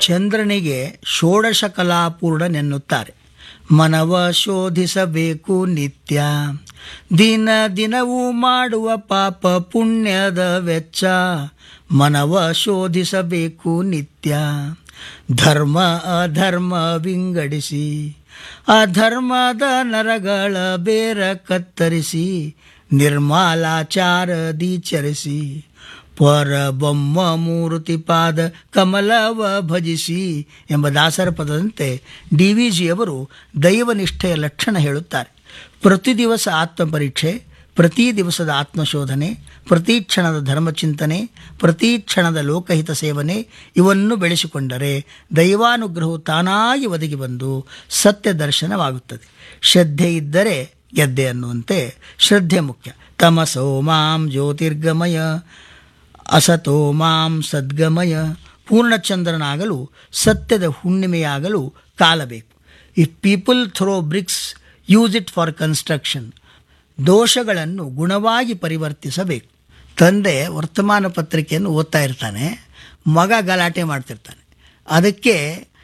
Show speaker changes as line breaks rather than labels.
ಚಂದ್ರನಿಗೆ ಷೋಡಶ ಕಲಾಪೂರ್ಣನೆನ್ನುತ್ತಾರೆ ಮನವ ಶೋಧಿಸಬೇಕು ನಿತ್ಯ ದಿನ ದಿನವೂ ಮಾಡುವ ಪಾಪ ಪುಣ್ಯದ ವೆಚ್ಚ ಮನವ ಶೋಧಿಸಬೇಕು ನಿತ್ಯ ಧರ್ಮ ಅಧರ್ಮ ವಿಂಗಡಿಸಿ ಅಧರ್ಮದ ನರಗಳ ಬೇರ ಕತ್ತರಿಸಿ ನಿರ್ಮಾಲಾಚಾರದಿ ಚರಿಸಿ ಪರಬೊಮ್ಮ ಮೂರ್ತಿ ಪಾದ ಕಮಲವ ಭಜಿಸಿ ಎಂಬ ದಾಸರ ಪದದಂತೆ ಡಿ ವಿ ಜಿಯವರು ದೈವನಿಷ್ಠೆಯ ಲಕ್ಷಣ ಹೇಳುತ್ತಾರೆ ಪ್ರತಿ ದಿವಸ ಆತ್ಮಪರೀಕ್ಷೆ ಪ್ರತಿ ದಿವಸದ ಆತ್ಮಶೋಧನೆ ಪ್ರತಿ ಕ್ಷಣದ ಧರ್ಮಚಿಂತನೆ ಪ್ರತಿ ಕ್ಷಣದ ಲೋಕಹಿತ ಸೇವನೆ ಇವನ್ನು ಬೆಳೆಸಿಕೊಂಡರೆ ದೈವಾನುಗ್ರಹವು ತಾನಾಗಿ ಒದಗಿ ಬಂದು ಸತ್ಯ ದರ್ಶನವಾಗುತ್ತದೆ ಶ್ರದ್ಧೆ ಇದ್ದರೆ ಗೆದ್ದೆ ಅನ್ನುವಂತೆ ಶ್ರದ್ಧೆ ಮುಖ್ಯ ತಮಸೋ ಮಾಂ ಜ್ಯೋತಿರ್ಗಮಯ ಅಸತೋ ಮಾಂ ಸದ್ಗಮಯ ಪೂರ್ಣಚಂದ್ರನಾಗಲು ಸತ್ಯದ ಹುಣ್ಣಿಮೆಯಾಗಲು ಕಾಲ ಬೇಕು if people throw bricks use it for construction ದೋಷಗಳನ್ನು ಗುಣವಾಗಿ ಪರಿವರ್ತಿಸಬೇಕು ತಂದೆ ವರ್ತಮಾನ ಪತ್ರಿಕೆಯನ್ನು ಓದ್ತಾ ಇರ್ತಾನೆ ಮಗ ಗಲಾಟೆ ಮಾಡ್ತಿರ್ತಾನೆ ಅದಕ್ಕೆ